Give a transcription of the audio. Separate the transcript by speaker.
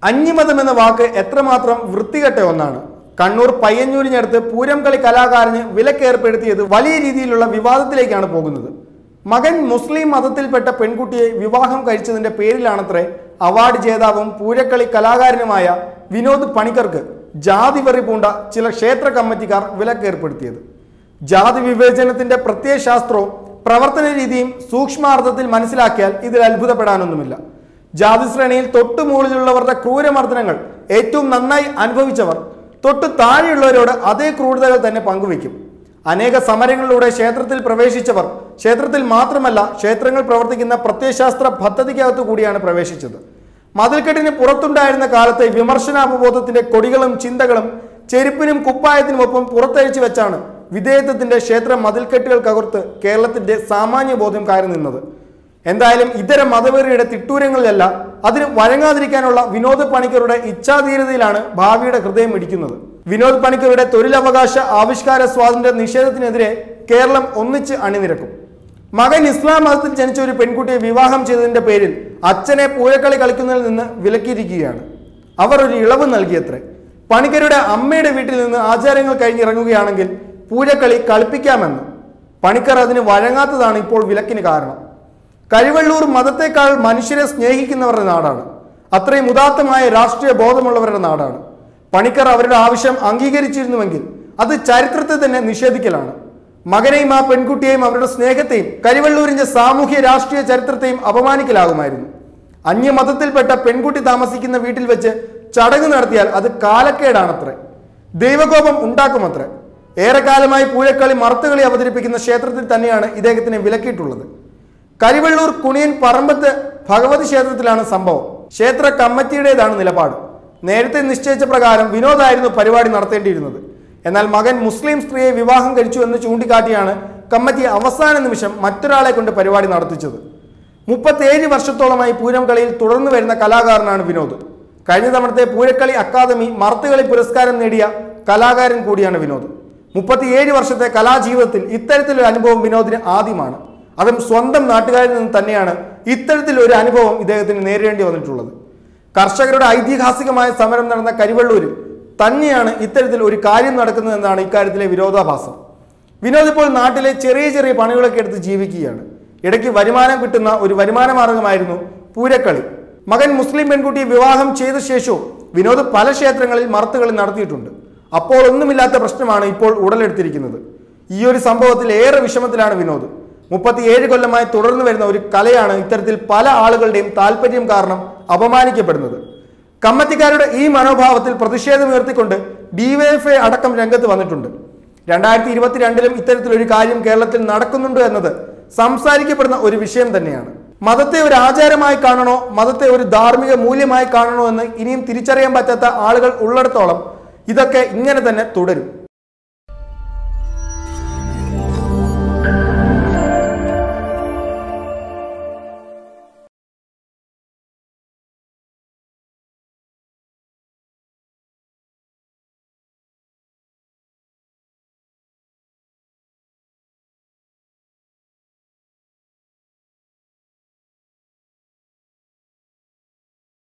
Speaker 1: അന്യമതം എന്ന വാക്ക് എത്രമാത്രം വൃത്തികെട്ട ഒന്നാണ് കണ്ണൂർ പയ്യന്നൂരിനടുത്ത് പൂരം കളി കലാകാരന് വിലക്കേർപ്പെടുത്തിയത് വലിയ രീതിയിലുള്ള വിവാദത്തിലേക്കാണ് പോകുന്നത് മകൻ മുസ്ലിം മതത്തിൽപ്പെട്ട പെൺകുട്ടിയെ വിവാഹം കഴിച്ചതിന്റെ പേരിലാണത്രേ അവാർഡ് ജേതാവും പൂരക്കളി കലാകാരനുമായ വിനോദ് പണിക്കർക്ക് ജാതി വെറി പൂണ്ട ചില ക്ഷേത്ര കമ്മിറ്റിക്കാർ വിലക്കേർപ്പെടുത്തിയത് ജാതി വിവേചനത്തിന്റെ പ്രത്യയശാസ്ത്രവും പ്രവർത്തന രീതിയും സൂക്ഷ്മാർത്ഥത്തിൽ മനസ്സിലാക്കിയാൽ ഇതിൽ അത്ഭുതപ്പെടാനൊന്നുമില്ല ജാതി ശ്രേണിയിൽ തൊട്ടു മുകളിലുള്ളവരുടെ ക്രൂരമർദ്ദനങ്ങൾ ഏറ്റവും നന്നായി അനുഭവിച്ചവർ തൊട്ടു താഴെയുള്ളവരോട് അതേ ക്രൂരതകൾ തന്നെ പങ്കുവയ്ക്കും അനേക സമരങ്ങളിലൂടെ ക്ഷേത്രത്തിൽ പ്രവേശിച്ചവർ ക്ഷേത്രത്തിൽ മാത്രമല്ല ക്ഷേത്രങ്ങൾ പ്രവർത്തിക്കുന്ന പ്രത്യയശാസ്ത്ര പദ്ധതിക്കകത്തു കൂടിയാണ് പ്രവേശിച്ചത് മതിൽക്കെട്ടിന് പുറത്തുണ്ടായിരുന്ന കാലത്തെ വിമർശനാപബോധത്തിന്റെ കൊടികളും ചിന്തകളും ചെരുപ്പിനും കുപ്പായത്തിനുമൊപ്പം പുറത്തഴിച്ചു വെച്ചാണ് വിധേയത്വത്തിന്റെ ക്ഷേത്ര മതിൽക്കെട്ടുകൾക്കകർത്ത് കേരളത്തിന്റെ സാമാന്യ ബോധ്യം കയറി നിന്നത് എന്തായാലും ഇതര മതവെറിയുടെ തിട്ടൂരങ്ങളിലല്ല അതിന് വഴങ്ങാതിരിക്കാനുള്ള വിനോദ് പണിക്കരുടെ ഇച്ഛാധീരതയിലാണ് ഭാവിയുടെ ഹൃദയം ഇടിക്കുന്നത് വിനോദ് പണിക്കരുടെ തൊഴിലവകാശ ആവിഷ്കാര സ്വാതന്ത്ര്യ നിഷേധത്തിനെതിരെ കേരളം ഒന്നിച്ച് അണിനിരക്കും മകൻ ഇസ്ലാം മതത്തിൽ ജനിച്ച ഒരു പെൺകുട്ടിയെ വിവാഹം ചെയ്തതിന്റെ പേരിൽ അച്ഛനെ പൂരക്കളി കളിക്കുന്നതിൽ നിന്ന് വിലക്കിയിരിക്കുകയാണ് അവർ ഒരു ഇളവ് നൽകിയത്രേ പണിക്കരുടെ അമ്മയുടെ വീട്ടിൽ നിന്ന് ആചാരങ്ങൾ കഴിഞ്ഞിറങ്ങുകയാണെങ്കിൽ പൂരക്കളി കളിപ്പിക്കാമെന്ന് പണിക്കർ അതിന് വഴങ്ങാത്തതാണ് ഇപ്പോൾ വിലക്കിന് കാരണം കഴിവള്ളൂർ മതത്തെക്കാൾ മനുഷ്യരെ സ്നേഹിക്കുന്നവരുടെ നാടാണ് അത്രയും ഉദാത്തമായ രാഷ്ട്രീയ ബോധമുള്ളവരുടെ നാടാണ് പണിക്കർ അവരുടെ ആവശ്യം അംഗീകരിച്ചിരുന്നുവെങ്കിൽ അത് ചരിത്രത്തെ തന്നെ നിഷേധിക്കലാണ് മകനെയും ആ പെൺകുട്ടിയെയും അവരുടെ സ്നേഹത്തെയും കരിവള്ളൂരിന്റെ സാമൂഹ്യ രാഷ്ട്രീയ ചരിത്രത്തെയും അപമാനിക്കലാകുമായിരുന്നു അന്യമതത്തിൽപ്പെട്ട പെൺകുട്ടി താമസിക്കുന്ന വീട്ടിൽ വെച്ച് ചടങ്ങ് നടത്തിയാൽ അത് കാലക്കേടാണത്രേ ദൈവകോപം ഉണ്ടാക്കുമത്രേ ഏറെക്കാലമായി പൂരക്കളി മറുത്തുകളി അവതരിപ്പിക്കുന്ന ക്ഷേത്രത്തിൽ തന്നെയാണ് ഇദ്ദേഹത്തിനെ വിലക്കിയിട്ടുള്ളത് കരിവള്ളൂർ കുണിയൻ പറമ്പത്ത് ഭഗവതി ക്ഷേത്രത്തിലാണ് സംഭവം ക്ഷേത്ര കമ്മിറ്റിയുടേതാണ് നിലപാട് നേരത്തെ നിശ്ചയിച്ച പ്രകാരം വിനോദായിരുന്നു പരിപാടി നടത്തേണ്ടിയിരുന്നത് എന്നാൽ മകൻ മുസ്ലിം സ്ത്രീയെ വിവാഹം കഴിച്ചു എന്ന് ചൂണ്ടിക്കാട്ടിയാണ് കമ്മിറ്റി അവസാന നിമിഷം മറ്റൊരാളെ കൊണ്ട് പരിപാടി നടത്തിച്ചത് മുപ്പത്തേഴ് വർഷത്തോളമായി പൂരം കളിയിൽ തുടർന്നു വരുന്ന കലാകാരനാണ് വിനോദ് കഴിഞ്ഞ തവണത്തെ പൂരക്കളി അക്കാദമി മർത്തുകളി പുരസ്കാരം നേടിയ കലാകാരൻ കൂടിയാണ് വിനോദ് മുപ്പത്തിയേഴ് വർഷത്തെ കലാജീവിതത്തിൽ ഇത്തരത്തിലൊരു അനുഭവം വിനോദിന് ആദ്യമാണ് അതും സ്വന്തം നാട്ടുകാരിൽ നിന്ന് തന്നെയാണ് ഇത്തരത്തിലൊരു അനുഭവം ഇദ്ദേഹത്തിന് നേരിടേണ്ടി വന്നിട്ടുള്ളത് കർഷകരുടെ ഐതിഹാസികമായ സമരം നടന്ന കരിവള്ളൂരിൽ തന്നെയാണ് ഇത്തരത്തിൽ ഒരു കാര്യം നടക്കുന്നതെന്നാണ് ഇക്കാര്യത്തിലെ വിരോധാഭാസം വിനോദ് ഇപ്പോൾ നാട്ടിലെ ചെറിയ ചെറിയ പണികളൊക്കെ എടുത്ത് ജീവിക്കുകയാണ് ഇടയ്ക്ക് വരുമാനം കിട്ടുന്ന ഒരു വരുമാന മാർഗമായിരുന്നു പൂരക്കളി മകൻ മുസ്ലിം പെൺകുട്ടിയെ വിവാഹം ചെയ്ത ശേഷവും വിനോദ് പല ക്ഷേത്രങ്ങളിൽ മറുത്തുകളി നടത്തിയിട്ടുണ്ട് അപ്പോൾ ഒന്നുമില്ലാത്ത പ്രശ്നമാണ് ഇപ്പോൾ ഉടലെടുത്തിരിക്കുന്നത് ഈ ഒരു സംഭവത്തിൽ ഏറെ വിഷമത്തിലാണ് വിനോദ് മുപ്പത്തിയേഴ് കൊല്ലമായി തുടർന്നു വരുന്ന ഒരു കലയാണ് ഇത്തരത്തിൽ പല ആളുകളുടെയും താല്പര്യം കാരണം അപമാനിക്കപ്പെടുന്നത് കമ്മിറ്റിക്കാരുടെ ഈ മനോഭാവത്തിൽ പ്രതിഷേധമുയർത്തിക്കൊണ്ട് ഡിവൈഎഫ്ഐ അടക്കം രംഗത്ത് വന്നിട്ടുണ്ട് രണ്ടായിരത്തി ഇരുപത്തിരണ്ടിലും ഇത്തരത്തിലൊരു കാര്യം കേരളത്തിൽ നടക്കുന്നുണ്ട് എന്നത് സംസാരിക്കപ്പെടുന്ന ഒരു വിഷയം തന്നെയാണ് മതത്തെ ഒരു ആചാരമായി കാണണോ മതത്തെ ഒരു ധാർമ്മിക മൂല്യമായി കാണണോ എന്ന് ഇനിയും തിരിച്ചറിയാൻ പറ്റാത്ത ആളുകൾ ഉള്ളിടത്തോളം ഇതൊക്കെ ഇങ്ങനെ തന്നെ തുടരും